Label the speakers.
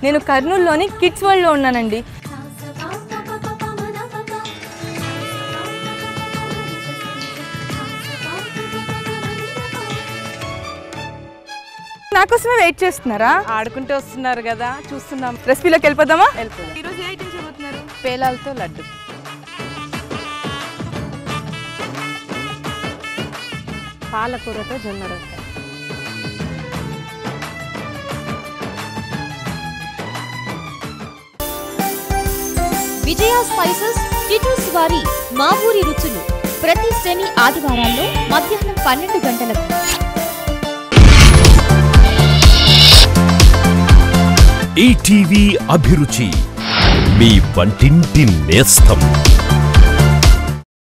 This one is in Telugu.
Speaker 1: నేను కర్నూలులోని కిడ్స్ వరల్డ్లో ఉన్నానండి నాకోసమే వెయిట్ చేస్తున్నారా
Speaker 2: ఆడుకుంటూ వస్తున్నారు కదా చూస్తున్నాం
Speaker 1: రెసిపీలోకి వెళ్ళిపోదామా
Speaker 2: వెళ్ళిపోదాం
Speaker 1: ఈరోజు ఏ ఐటమ్ చేయబోతున్నారు
Speaker 2: పేలాలతో లడ్డు పాలకూరతో జొన్న రొట్టె
Speaker 3: విజయ స్పైసెస్ టిటూస్ వారి మా ఊరి రుచులు ప్రతి శని ఆదివారాల్లో మధ్యాహ్నం పన్నెండు గంటలకు
Speaker 4: ఈటీవీ అభిరుచి మీ వంటింటి నేస్తం